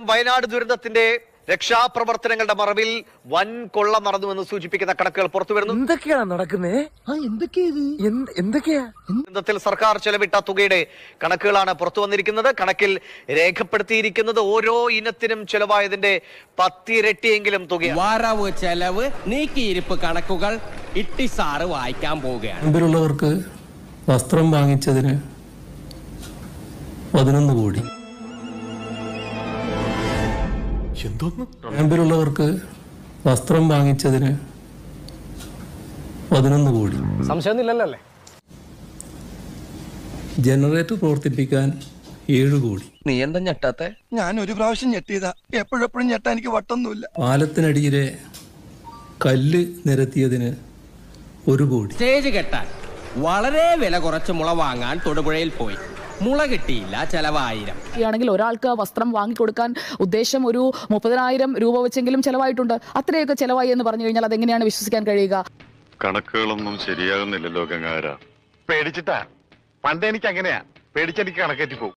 വയനാട് ദുരന്തത്തിന്റെ രക്ഷാപ്രവർത്തനങ്ങളുടെ മറവിൽ വൻ കൊള്ള നടന്നുവെന്ന് സൂചിപ്പിക്കുന്ന കണക്കുകൾ പുറത്തു വരുന്നു എന്തൊക്കെയാണ് നടക്കുന്നേ എന്തൊക്കെയാ ദുരന്തത്തിൽ സർക്കാർ ചെലവിട്ട തുകയുടെ കണക്കുകളാണ് പുറത്തു വന്നിരിക്കുന്നത് കണക്കിൽ രേഖപ്പെടുത്തിയിരിക്കുന്നത് ഓരോ ഇനത്തിനും ചെലവായതിന്റെ പത്തിരട്ടിയെങ്കിലും തുകയാണ് വരവ് ചെലവ് നീക്കിയിരിപ്പ് കണക്കുകൾ ഇട്ടി സാറ് വായിക്കാൻ പോവുകയാണ് മുമ്പിലുള്ളവർക്ക് വസ്ത്രം വാങ്ങിച്ചതിന് പതിനൊന്ന് കോടി ക്യാമ്പിലുള്ളവർക്ക് വസ്ത്രം വാങ്ങിച്ചതിന് പതിനൊന്ന് കോടി സംശയമൊന്നുമില്ലല്ലോ ജനറേറ്റർ പ്രവർത്തിപ്പിക്കാൻ ഏഴ് കോടി നീ എന്താ ഞെട്ടാത്തെ ഞാൻ ഒരു പ്രാവശ്യം ഞെട്ടിയതാ എപ്പോഴെപ്പോഴും ഞെട്ടാൻ എനിക്ക് വട്ടൊന്നുമില്ല പാലത്തിനടിയിലെ കല്ല് നിരത്തിയതിന് ഒരു കോടി സ്റ്റേജ് കെട്ടാൻ വളരെ വില കുറച്ച് മുള വാങ്ങാൻ തൊടുപുഴയിൽ പോയി മുള കിട്ടിയില്ല ചെലവായിരം ആണെങ്കിൽ ഒരാൾക്ക് വസ്ത്രം വാങ്ങിക്കൊടുക്കാൻ ഉദ്ദേശം ഒരു മുപ്പതിനായിരം രൂപ വെച്ചെങ്കിലും ചെലവായിട്ടുണ്ട് അത്രയൊക്കെ ചെലവായി എന്ന് പറഞ്ഞു കഴിഞ്ഞാൽ അതെങ്ങനെയാണ് വിശ്വസിക്കാൻ കഴിയുക കണക്കുകളൊന്നും ശരിയാകുന്നില്ലല്ലോ ഗംഗാര പേടിച്ചിട്ടാ പണ്ട് എനിക്ക് അങ്ങനെയാ പേടിച്ചെനിക്ക് കണക്കേറ്റി പോകും